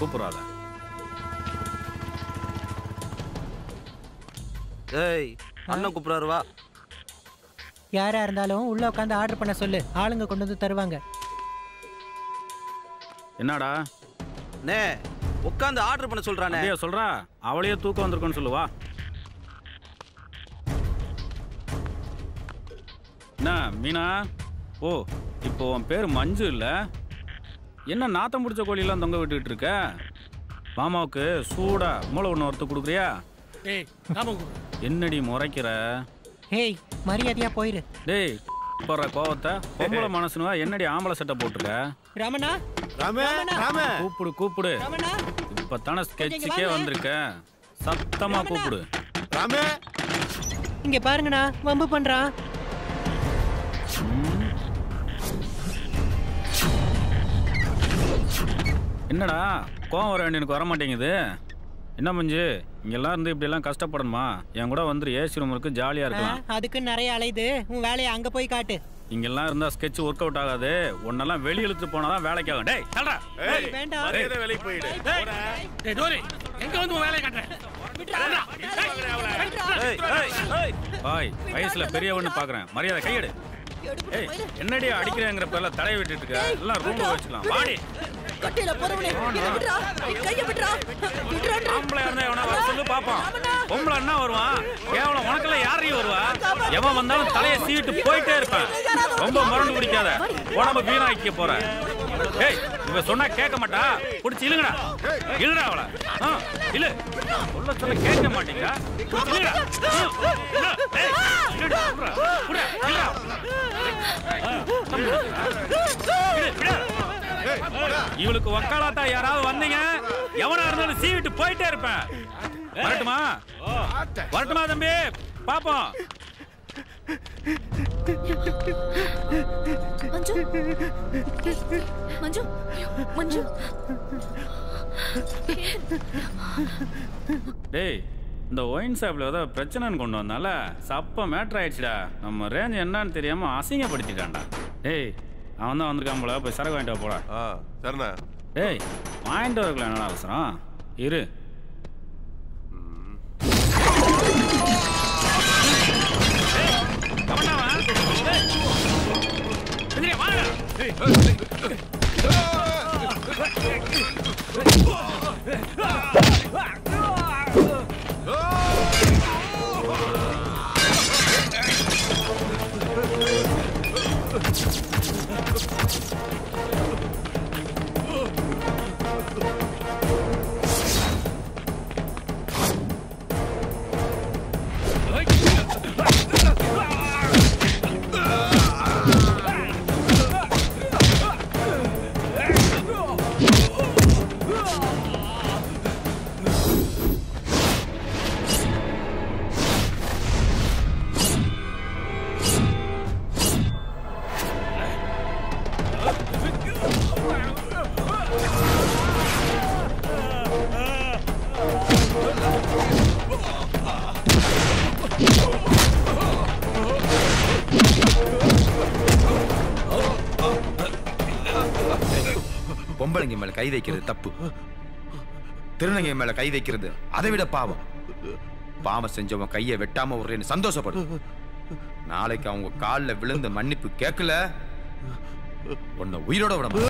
கூப்பிடாத ஏய் அண்ணன் கூப்பிடுறாரு வா யாரா இருந்தாலும் உள்ள உட்காந்து ஆர்டர் பண்ண சொல்லு ஆளுங்க கொண்டு வந்து தருவாங்க என்னடா நே உட்காந்து ஆர்டர் பண்ண சொல்றானே அப்படியே சொல்றா அவளையே தூக்கம் வந்திருக்குன்னு சொல்லுவா என்ன மீனா ஓ இப்போ உன் பேர் மஞ்சு இல்ல என்ன நாத்தம் பிடிச்ச கோழியெல்லாம் தொங்க விட்டுக்கிட்டு இருக்க மாமாவுக்கு சூடா மூளை ஒன்று ஒருத்தர் கொடுக்குறியா டேய் நாம என்னடி முறைக்கிற ஹேய் மரியாதையா போயிரு டேய் போடுற கோவத்தை பொம்பளை மனசுனுவா என்னடி ஆம்பளை சட்டை போட்டிருக்க ரமணா ராமே ராமே கூப்பிடு கூப்பிடு ரமணா இப்போ தானே ஸ்கெட்சுக்கே வாங்க. வந்திருக்க சத்தமா கூப்பிடு ராமே இங்க பாருங்கண்ணா வம்பு பண்றான் என்னடா கோவம் வர வேண்டியனுக்கு வர மாட்டேங்குது என்ன மஞ்சு இங்கெல்லாம் இருந்து இப்படியெல்லாம் கஷ்டப்படணுமா என் கூட வந்துரு ஏசி ரூம் இருக்கு ஜாலியாக இருக்கலாம் அதுக்கு நிறைய அலையுது உன் வேலையை அங்க போய் காட்டு இங்கெல்லாம் இருந்தா ஸ்கெட்ச் ஒர்க் அவுட் ஆகாது உன்னெல்லாம் வெளிய இழுத்து போனாதான் வேலைக்கு ஆகும் டேய் தள்ளுடா. ஏய் வேண்டாம் மரியாதை வேலைக்கு போயிடு டேய் டோரி எங்க வந்து உன் வேலையை காட்டுறேன் ஏய் ஏய் ஏய் பாய் வயசுல பெரியவன்னு பாக்குறேன் மரியாதை கையெடு ஏய் என்னடி அடிக்கிறேங்கிற பேர்ல தலையை விட்டுட்டு இருக்க எல்லாம் ரூம்ல வச்சுக்கலாம் வாடி கட்டையில போறவனே என்ன விடுறா கைய விடுறா விடுறான்றா ஆம்பளை இருந்தா எவனா வர சொல்லு பாப்போம் பொம்பளை என்ன வருவான் கேவலம் உனக்கெல்லாம் யாரையும் வருவா எவன் வந்தாலும் தலையை சீவிட்டு போயிட்டே இருப்பேன் ரொம்ப மறந்து பிடிக்காத உடம்ப வீணாக்கிக்க போற ஏய் இவ சொன்னா கேட்க மாட்டா புடிச்சு இழுங்கடா இழுடா அவளை ஆ, இழு சொல்ல சொல்ல கேட்க மாட்டீங்க புடிச்சு இழுடா. ஆ, இழு. ஏய், இழுடா, புடுறா, புடுறா, இழுடா. ஆ, இழு, இழு. இவளுக்கு வக்காலாத்தா யாராவது வந்தீங்க எவனா இருந்தாலும் சீவிட்டு போயிட்டே இருப்பேன் வரட்டுமா வரட்டுமா தம்பி பாப்போம் மஞ்சு மஞ்சு மஞ்சு டேய் இந்த ஒயின் ஷாப்ல ஏதோ பிரச்சனைன்னு கொண்டு வந்தால சப்ப மேட்ரு ஆயிடுச்சுடா நம்ம ரேஞ்ச் என்னன்னு தெரியாம அசிங்கப்படுத்திட்டான்டா டேய் அவன் தான் வந்திருக்கான் போல போய் சரக்கு வாங்கிட்டு வா போடா ஆ சரிண்ணா டேய் வாங்கிட்டு வரக்குள்ள என்னடா அவசரம் இரு பொம்பளைங்க மேல கை வைக்கிறது தப்பு திருநங்கை மேல கை வைக்கிறது அதை விட பாவம் பாவம் செஞ்சவன் கையை வெட்டாம விடுறேன்னு சந்தோஷப்படு நாளைக்கு அவங்க காலில் விழுந்து மன்னிப்பு கேட்கல உன்னை உயிரோட விட மாட்டேன்.